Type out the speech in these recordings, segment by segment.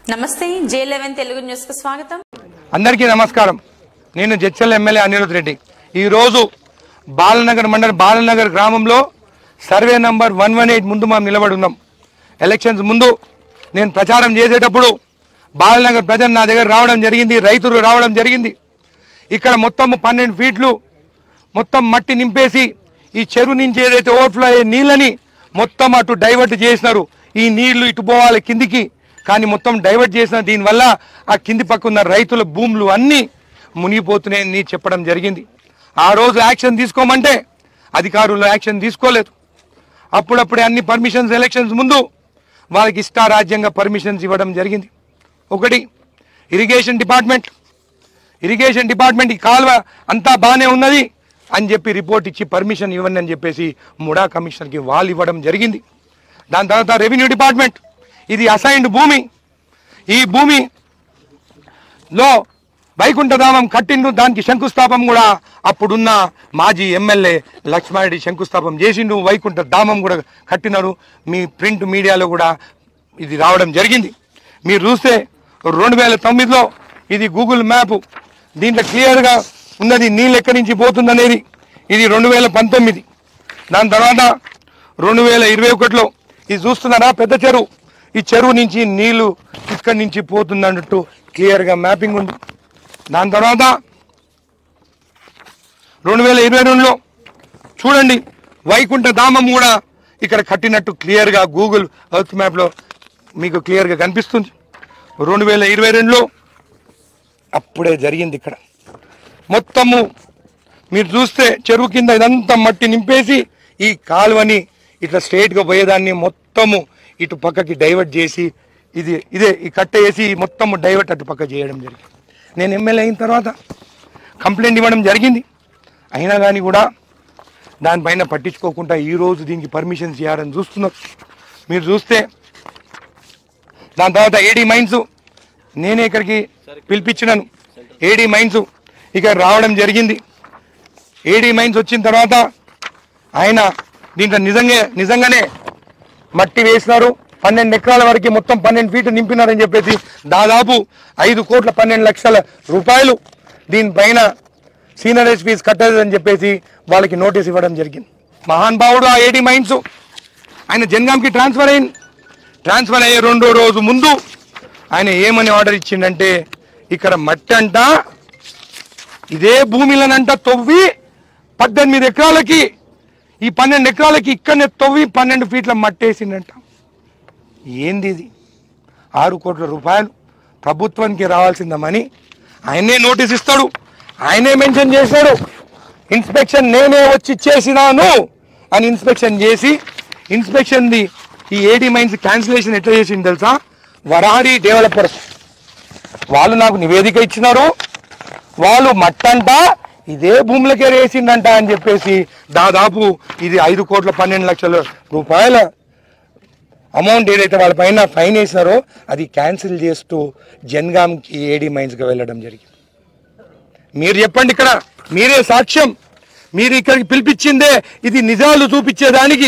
నమస్తే జే eleven Telugu news కు స్వాగతం అందరికీ నమస్కారం నేను జడ్చల్ ఎమ్మెల్యే అనిరుద్ రెడ్డి ఈరోజు బాలనగర్ మండలం బాలనగర్ గ్రామంలో survey number one one eight ముందు మనం నిలబడి ఉన్నాం ఎలక్షన్స్ ముందు నేను ప్రచారం చేసేటప్పుడు బాలనగర్ ప్రజలు నా దగ్గర రావడం జరిగింది రైతులు రావడం జరిగింది ఇక్కడ మొత్తం పన్నెండు ఫీట్లు మొత్తం మట్టి నింపేసి ఈ చెరువు నుంచి ఏదైతే ఓవర్ఫ్లో అయ్యే నీళ్ళని మొత్తం అటు డైవర్ట్ చేసినారు ఈ నీళ్లు ఇటు పోవాలి కిందికి కానీ మొత్తం డైవర్ట్ చేసిన దీనివల్ల ఆ కింది పక్క ఉన్న రైతుల భూములు అన్నీ మునిగిపోతున్నాయని చెప్పడం జరిగింది ఆ రోజు యాక్షన్ తీసుకోమంటే అధికారులు యాక్షన్ తీసుకోలేదు అప్పుడప్పుడే అన్ని పర్మిషన్స్ ఎలక్షన్స్ ముందు వాళ్ళకి ఇష్టారాజ్యంగా పర్మిషన్స్ ఇవ్వడం జరిగింది ఒకటి ఇరిగేషన్ డిపార్ట్మెంట్ ఇరిగేషన్ డిపార్ట్మెంట్ ఈ కాలువ అంతా బాగానే ఉన్నది అని చెప్పి రిపోర్ట్ ఇచ్చి పర్మిషన్ ఇవ్వండి అని చెప్పేసి ముడా కమిషనర్కి వాళ్ళు ఇవ్వడం జరిగింది దాని తర్వాత రెవెన్యూ డిపార్ట్మెంట్ ఇది అసైన్డ్ భూమి ఈ భూమిలో వైకుంఠధామం కట్టిండు దానికి శంకుస్థాపం కూడా అప్పుడున్న మాజీ ఎమ్మెల్యే లక్ష్మారెడ్డి శంకుస్థాపం చేసిండు వైకుంఠ ధామం కూడా కట్టినారు మీ ప్రింట్ మీడియాలో కూడా ఇది రావడం జరిగింది మీరు చూస్తే రెండు వేల తొమ్మిదిలో ఇది గూగుల్ మ్యాప్ దీంట్లో క్లియర్గా ఉన్నది నీళ్ళు ఎక్కడి నుంచి పోతుందనేది ఇది రెండు వేల పంతొమ్మిది దాని తర్వాత రెండు వేల ఇరవై ఒకటిలో ఇది చూస్తున్నారా పెద్ద చెరువు ఈ చెరువు నుంచి నీళ్లు ఇక్కడి నుంచి పోతుందన్నట్టు క్లియర్గా మ్యాపింగ్ ఉంది దాని తర్వాత రెండు వేల ఇరవై రెండులో చూడండి వైకుంఠ ధామం కూడా ఇక్కడ కట్టినట్టు క్లియర్గా గూగుల్ ఎర్త్ మ్యాప్లో మీకు క్లియర్గా కనిపిస్తుంది రెండు వేల ఇరవై రెండులో అప్పుడే జరిగింది ఇక్కడ మొత్తము మీరు చూస్తే చెరువు కింద ఇదంతా మట్టి నింపేసి ఈ కాలువని ఇట్లా స్ట్రైట్గా పోయేదాన్ని మొత్తము ఇటు పక్కకి డైవర్ట్ చేసి ఇది ఇదే ఈ కట్ట వేసి మొత్తము డైవర్ట్ అటు పక్క చేయడం జరిగింది నేను ఎమ్మెల్యే అయిన తర్వాత కంప్లైంట్ ఇవ్వడం జరిగింది అయినా కానీ కూడా దానిపైన పట్టించుకోకుండా ఈ రోజు దీనికి పర్మిషన్స్ ఇవ్వాలని చూస్తున్నారు మీరు చూస్తే దాని తర్వాత ఏడీ మైన్స్ నేనే ఇక్కడికి పిలిపించినాను ఏడీ మైన్స్ ఇక్కడ రావడం జరిగింది ఏడీ మైన్స్ వచ్చిన తర్వాత ఆయన దీంట్లో నిజంగా నిజంగానే మట్టి వేసినారు పన్నెండు ఎకరాల వరకు మొత్తం పన్నెండు ఫీట్లు నింపినారని చెప్పేసి దాదాపు ఐదు కోట్ల పన్నెండు లక్షల రూపాయలు దీనిపైన సీనరేజ్ ఫీజు కట్టలేదని చెప్పేసి వాళ్ళకి నోటీస్ ఇవ్వడం జరిగింది మహాన్ భావుడు ఆ ఏడీ మైన్స్ ఆయన జన్గాంకి ట్రాన్స్ఫర్ అయింది ట్రాన్స్ఫర్ అయ్యే రెండో రోజు ముందు ఆయన ఏమని ఆర్డర్ ఇచ్చిండంటే ఇక్కడ మట్టి అంట ఇదే భూమిలనంట తవ్వి పద్దెనిమిది ఎకరాలకి ఈ పన్నెండు ఎకరాలకి ఇక్కడనే తవ్వి పన్నెండు ఫీట్ల మట్టేసిండంట ఏంది ఇది ఆరు కోట్ల రూపాయలు ప్రభుత్వానికి రావాల్సిన మనీ ఆయనే నోటీస్ ఇస్తాడు ఆయనే మెన్షన్ చేశాడు ఇన్స్పెక్షన్ నేనే వచ్చి చేసినాను అని ఇన్స్పెక్షన్ చేసి ఇన్స్పెక్షన్ది ఈ ఏడీ మైన్స్ క్యాన్సిలేషన్ ఎట్లా చేసింది తెలుసా వరాడి డెవలపర్స్ వాళ్ళు నాకు నివేదిక ఇచ్చినారు వాళ్ళు మట్టంట ఇదే భూములకే వేసిండంట అని చెప్పేసి దాదాపు ఇది ఐదు కోట్ల పన్నెండు లక్షల రూపాయల అమౌంట్ ఏదైతే వాళ్ళ పైన ఫైన్ వేసినారో అది క్యాన్సిల్ చేస్తూ జన్గామ్కి ఏడీ మైన్స్కి వెళ్ళడం జరిగింది మీరు చెప్పండి ఇక్కడ మీరే సాక్ష్యం మీరు ఇక్కడికి పిలిపించిందే ఇది నిజాలు చూపించేదానికి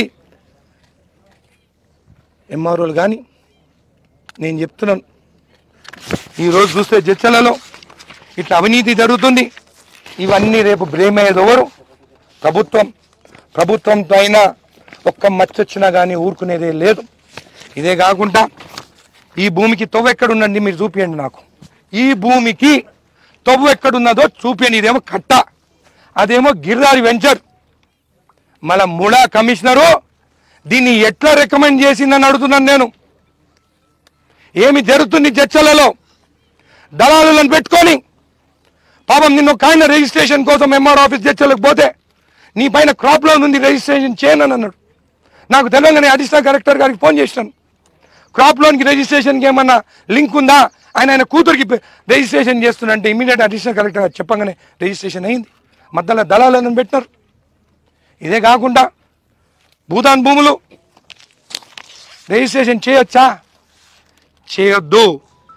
ఎంఆర్ఓలు కానీ నేను చెప్తున్నాను ఈరోజు చూస్తే జడ్చలలో ఇట్లా అవినీతి జరుగుతుంది ఇవన్నీ రేపు బ్లేమ్ అయ్యేది ఎవరు ప్రభుత్వం ప్రభుత్వం పైన ఒక్క మచ్చ వచ్చినా కానీ ఊరుకునేదే లేదు ఇదే కాకుండా ఈ భూమికి తొవ్వ ఎక్కడుందండి మీరు చూపియండి నాకు ఈ భూమికి తొవ్వ ఎక్కడున్నదో చూపియండి ఇదేమో కట్ట అదేమో గిరిదారి వెంచర్ మళ్ళా ముడా కమిషనరు దీన్ని ఎట్లా రికమెండ్ చేసిందని అడుగుతున్నాను నేను ఏమి జరుగుతుంది చర్చలలో దళారులను పెట్టుకొని పాపం నిన్న ఒక ఆయన రిజిస్ట్రేషన్ కోసం ఎంఆర్ ఆఫీస్ చర్చలకు పోతే నీ పైన క్రాప్ లోన్ ఉంది రిజిస్ట్రేషన్ చేయనని అన్నాడు నాకు తెలంగాణ అడిషనల్ కలెక్టర్ గారికి ఫోన్ చేసినాను క్రాప్ లోన్కి రిజిస్ట్రేషన్కి ఏమన్నా లింక్ ఉందా ఆయన ఆయన కూతురికి రిజిస్ట్రేషన్ చేస్తున్నంటే ఇమీడియట్ అడిషనల్ కలెక్టర్ గారు చెప్పగానే రిజిస్ట్రేషన్ అయింది మధ్యలో దళాలను పెట్టినారు ఇదే కాకుండా భూదాన్ భూములు రిజిస్ట్రేషన్ చేయొచ్చా చేయొద్దు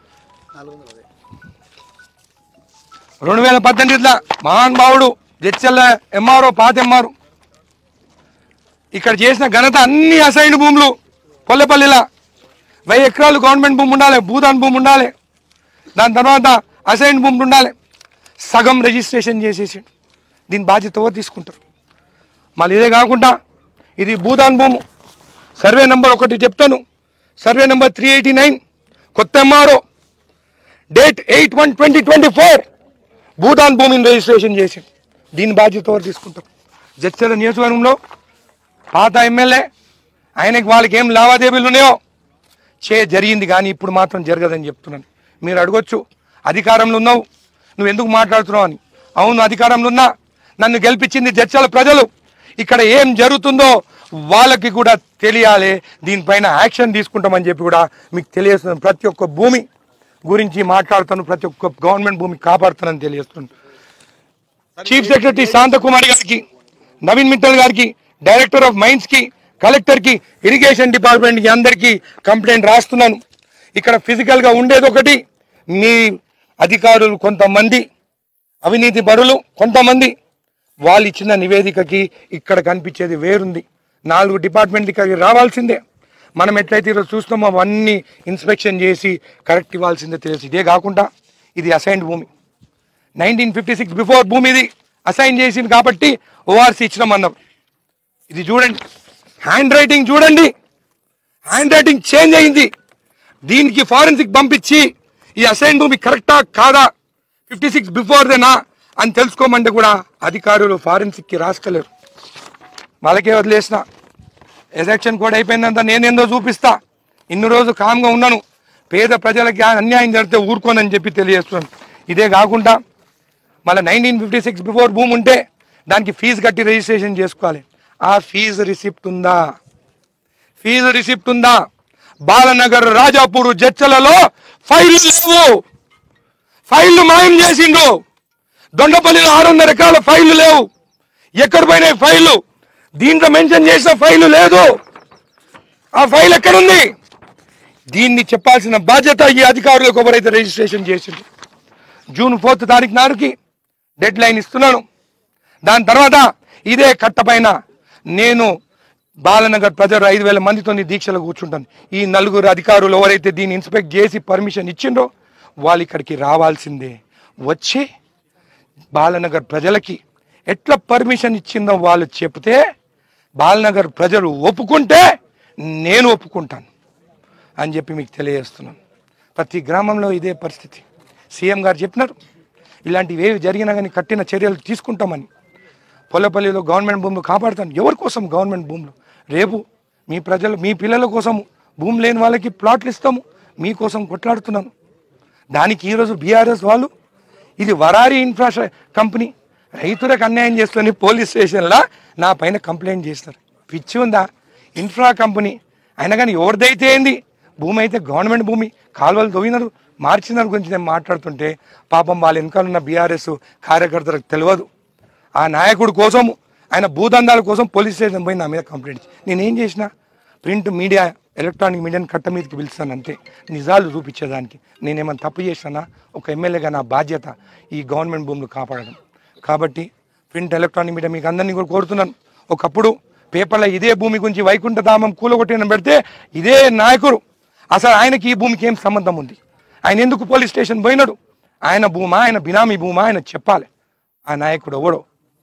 రెండు వేల పద్దెనిమిదిలో మహానుభావుడు జడ్చల్ల ఎంఆర్ఓ పాత ఎంఆర్ఓ ఇక్కడ చేసిన ఘనత అన్ని అసైన్ భూములు కొల్లపల్లిలా వెయ్యి ఎకరాలు గవర్నమెంట్ భూమి ఉండాలి భూదాన్ భూమి ఉండాలి దాని తర్వాత అసైన్ భూమి ఉండాలి సగం రిజిస్ట్రేషన్ చేసేసి దీని బాధ్యత ఎవరు తీసుకుంటారు మళ్ళీ ఇదే కాకుండా ఇది భూదాన్ భూము సర్వే నెంబర్ ఒకటి చెప్తాను survey number three eighty nine కొత్త MRO date eight one twenty twenty four Bhoodan భూమిని రిజిస్ట్రేషన్ చేసి దీని బాధ్యత ఎవరు తీసుకుంటారు జడ్చల నియోజకవర్గంలో పాత ఎమ్మెల్యే ఆయనకి వాళ్ళకి ఏం లావాదేవీలు ఉన్నాయో చే జరిగింది కానీ ఇప్పుడు మాత్రం జరగదని చెప్తున్నాను మీరు అడగొచ్చు అధికారంలో ఉన్నావు నువ్వు ఎందుకు మాట్లాడుతున్నావు అని అవును అధికారంలో ఉన్నా నన్ను గెలిపించింది జడ్చల ప్రజలు ఇక్కడ ఏం జరుగుతుందో వాళ్ళకి కూడా తెలియాలి దీనిపైన యాక్షన్ తీసుకుంటామని చెప్పి కూడా మీకు తెలియజేస్తున్నాను ప్రతి ఒక్క భూమి గురించి మాట్లాడుతాను ప్రతి ఒక్క గవర్నమెంట్ భూమి కాపాడుతానని తెలియజేస్తున్నాను చీఫ్ సెక్రటరీ శాంతకుమారి గారికి నవీన్ మిట్టల్ గారికి డైరెక్టర్ ఆఫ్ మైన్స్ కి కలెక్టర్ కి ఇరిగేషన్ డిపార్ట్మెంట్ కి అందరికీ కంప్లైంట్ రాస్తున్నాను ఇక్కడ ఫిజికల్ గా ఉండేది ఒకటి మీ అధికారులు కొంతమంది అవినీతి పరులు కొంతమంది వాళ్ళు ఇచ్చిన నివేదికకి ఇక్కడ కనిపించేది వేరుంది నాలుగు డిపార్ట్మెంట్ ఇక్కడికి రావాల్సిందే మనం ఎట్లయితే ఈరోజు చూస్తున్నామో అవన్నీ ఇన్స్పెక్షన్ చేసి కరెక్ట్ ఇవ్వాల్సిందే తెలుసు ఇదే కాకుండా ఇది అసైన్డ్ భూమి నైన్టీన్ ఫిఫ్టీ సిక్స్ బిఫోర్ భూమి ఇది అసైన్ చేసింది కాబట్టి ఓఆర్సీ ఇచ్చినాం అన్నాం ఇది చూడండి హ్యాండ్ రైటింగ్ చూడండి హ్యాండ్ రైటింగ్ చేంజ్ అయింది దీనికి ఫారెన్సిక్ పంపించి ఈ అసైన్ భూమి కరెక్టా కాదా ఫిఫ్టీ సిక్స్ బిఫోర్దేనా అని తెలుసుకోమంటే కూడా అధికారులు ఫారెన్సిక్కి రాసుకోలేరు వాళ్ళకే వదిలేసిన ఎలక్షన్ కూడా అయిపోయిందంత నేనేందో చూపిస్తా ఇన్ని రోజు కామ్గా ఉన్నాను పేద ప్రజలకి అన్యాయం జరిగితే ఊరుకోనని చెప్పి తెలియజేస్తున్నాను ఇదే కాకుండా మళ్ళీ నైన్టీన్ ఫిఫ్టీ సిక్స్ బిఫోర్ భూమి ఉంటే దానికి ఫీజు కట్టి రిజిస్ట్రేషన్ చేసుకోవాలి ఆ ఫీజు రిసిప్ట్ ఉందా ఫీజు రిసిప్ట్ ఉందా బాలనగర్ రాజాపూర్ జడ్చలలో ఫైల్ లేవు ఫైళ్లు మాయం చేసిండు దొండపల్లిలో ఆరు వందల ఎకరాల ఫైళ్లు లేవు ఎక్కడ పోయినాయి ఫైళ్లు దీంట్లో మెన్షన్ చేసిన ఫైలు లేదు ఆ ఫైల్ ఎక్కడుంది దీన్ని చెప్పాల్సిన బాధ్యత ఈ అధికారులకు ఎవరైతే రిజిస్ట్రేషన్ చేసిండ్రు జూన్ ఫోర్త్ తారీఖు నాడుకి డెడ్ లైన్ ఇస్తున్నాను దాని తర్వాత ఇదే కట్టపైన నేను బాలనగర్ ప్రజలు ఐదు వేల మందితో దీక్షలు కూర్చుంటాను ఈ నలుగురు అధికారులు ఎవరైతే దీన్ని ఇన్స్పెక్ట్ చేసి పర్మిషన్ ఇచ్చిండ్రో వాళ్ళు ఇక్కడికి రావాల్సిందే వచ్చి బాలనగర్ ప్రజలకి ఎట్లా పర్మిషన్ ఇచ్చిందో వాళ్ళు చెప్తే బాలనగర్ ప్రజలు ఒప్పుకుంటే నేను ఒప్పుకుంటాను అని చెప్పి మీకు తెలియజేస్తున్నాను ప్రతి గ్రామంలో ఇదే పరిస్థితి సీఎం గారు చెప్పినారు ఇలాంటివి ఏవి జరిగినా కానీ కఠిన చర్యలు తీసుకుంటామని పొల్లపల్లిలో గవర్నమెంట్ భూములు కాపాడుతాను ఎవరి కోసం గవర్నమెంట్ భూములు రేపు మీ ప్రజలు మీ పిల్లల కోసము భూమి లేని వాళ్ళకి ప్లాట్లు ఇస్తాము మీకోసం కొట్లాడుతున్నాను దానికి ఈరోజు బీఆర్ఎస్ వాళ్ళు ఇది వరారి ఇన్ఫ్రాస్ట్ర కంపెనీ రైతులకు అన్యాయం చేస్తుంది పోలీస్ స్టేషన్లో నా పైన కంప్లైంట్ చేస్తారు పిచ్చి ఉందా ఇన్ఫ్రా కంపెనీ అయినా కానీ ఎవరిదైతే ఏంది భూమి అయితే గవర్నమెంట్ భూమి కాలువలు తవ్వినారు మార్చిన గురించి నేను మాట్లాడుతుంటే పాపం వాళ్ళ వెనకాల ఉన్న బీఆర్ఎస్ కార్యకర్తలకు తెలియదు ఆ నాయకుడి కోసం ఆయన భూదందాల కోసం పోలీస్ స్టేషన్ పోయి నా మీద కంప్లైంట్ ఇచ్చి నేనేం చేసిన ప్రింట్ మీడియా ఎలక్ట్రానిక్ మీడియాని కట్ట మీదకి పిలుస్తాను అంతే నిజాలు చూపించేదానికి నేనేమైనా తప్పు చేసినా ఒక ఎమ్మెల్యేగా నా బాధ్యత ఈ గవర్నమెంట్ భూములు కాపాడడం కాబట్టి ప్రింట్ ఎలక్ట్రానిక్ మీడియా మీకు అందరినీ కూడా కోరుతున్నాను ఒకప్పుడు పేపర్లో ఇదే భూమి గురించి వైకుంఠధామం కూలగొట్టిన పెడితే ఇదే నాయకుడు అసలు ఆయనకి ఈ భూమికి ఏం సంబంధం ఉంది ఆయన ఎందుకు పోలీస్ స్టేషన్ పోయినాడు ఆయన భూమా ఆయన బినామీ భూమా ఆయన చెప్పాలి ఆ నాయకుడు ఎవడో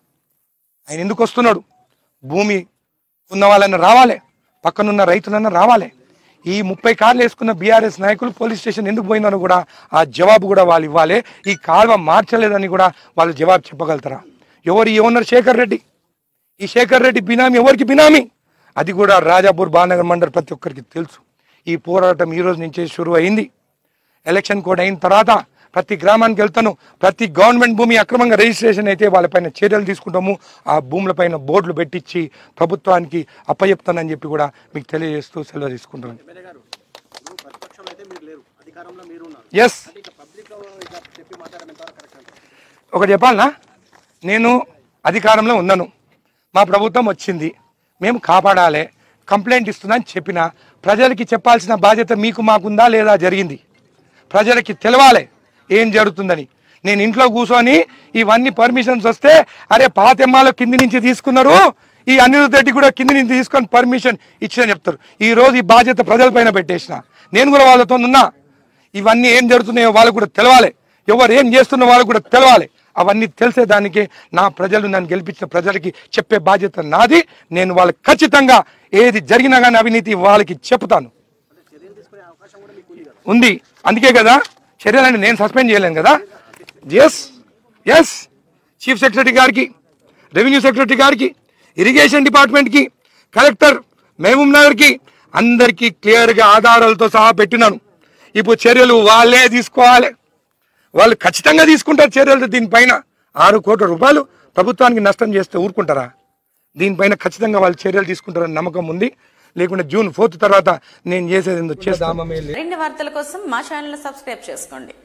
ఆయన ఎందుకు వస్తున్నాడు భూమి ఉన్న వాళ్ళని రావాలి పక్కనున్న రైతులన్నా రావాలి ఈ ముప్పై కార్లు వేసుకున్న బీఆర్ఎస్ నాయకులు పోలీస్ స్టేషన్ ఎందుకు పోయినారో కూడా ఆ జవాబు కూడా వాళ్ళు ఇవ్వాలి ఈ కాలువ మార్చలేదని కూడా వాళ్ళు జవాబు చెప్పగలుగుతారా ఎవరు ఈ ఓనర్ శేఖర్ రెడ్డి ఈ శేఖర్ రెడ్డి బినామీ ఎవరికి బినామీ అది కూడా రాజాపూర్ బాలనగర్ మండల్ ప్రతి ఒక్కరికి తెలుసు ఈ పోరాటం ఈ రోజు నుంచే షురు అయింది ఎలక్షన్ కోడ్ అయిన తర్వాత ప్రతి గ్రామానికి వెళ్తాను ప్రతి గవర్నమెంట్ భూమి అక్రమంగా రిజిస్ట్రేషన్ అయితే వాళ్ళపైన చర్యలు తీసుకుంటాము ఆ భూములపైన బోర్డులు పెట్టించి ప్రభుత్వానికి అప్పచెప్తానని చెప్పి కూడా మీకు తెలియజేస్తూ సెలవు తీసుకుంటున్నాను ఎమ్మెల్యే గారు ఇప్పుడు ప్రతిపక్షం అయితే మీరు లేరు అధికారంలో మీరు ఉన్నారు ఎస్ అంటే ఇక పబ్లిక్ ఇక చెప్పి మాట్లాడడం ఎంతవరకు కరెక్ట్ అంటారు ఒకటి చెప్పాలనా నేను అధికారంలో ఉన్నాను మా ప్రభుత్వం వచ్చింది మేము కాపాడాలి కంప్లైంట్ ఇస్తున్నా అని చెప్పిన ప్రజలకి చెప్పాల్సిన బాధ్యత మీకు మాకుందా లేదా జరిగింది ప్రజలకి తెలవాలి ఏం జరుగుతుందని నేను ఇంట్లో కూర్చొని ఇవన్నీ పర్మిషన్స్ వస్తే అరే పాతెమ్మాలో కింది నుంచి తీసుకున్నారు ఈ అనిరుద్ధ రెడ్డి కూడా కింది నుంచి తీసుకొని పర్మిషన్ ఇచ్చిన చెప్తారు ఈ రోజు ఈ బాధ్యత ప్రజలపైన పెట్టేసిన నేను కూడా వాళ్ళతో ఉన్నా ఇవన్నీ ఏం జరుగుతున్నాయో వాళ్ళకు కూడా తెలవాలి ఎవరు ఏం చేస్తున్న వాళ్ళకు కూడా తెలవాలి అవన్నీ తెలిసేదానికి నా ప్రజలు నన్ను గెలిపించిన ప్రజలకి చెప్పే బాధ్యత నాది నేను వాళ్ళకి ఖచ్చితంగా ఏది జరిగినా కానీ అవినీతి వాళ్ళకి చెప్తాను చర్యలు తీసుకునే అవకాశం కూడా మీకు ఉంది కదా ఉంది అందుకే కదా చర్యలని నేను సస్పెండ్ చేయలేను కదా ఎస్ ఎస్ చీఫ్ సెక్రటరీ గారికి రెవెన్యూ సెక్రటరీ గారికి ఇరిగేషన్ డిపార్ట్మెంట్కి కలెక్టర్ మహబూబ్ నగర్కి అందరికీ క్లియర్గా ఆధారాలతో సహా పెట్టినాను ఇప్పుడు చర్యలు వాళ్ళే తీసుకోవాలి వాళ్ళు ఖచ్చితంగా తీసుకుంటారు చర్యలు దీనిపైన ఆరు కోట్ల రూపాయలు ప్రభుత్వానికి నష్టం చేస్తే ఊరుకుంటారా దీనిపైన ఖచ్చితంగా వాళ్ళు చర్యలు తీసుకుంటారని నమ్మకం ఉంది లేకుంటే జూన్ ఫోర్త్ తర్వాత నేను చేసేది ఏందో చేద్దామే మరిన్ని వార్తల కోసం మా ఛానల్ సబ్స్క్రైబ్ చేసుకోండి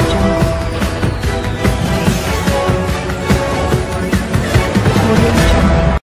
Audio Jungle.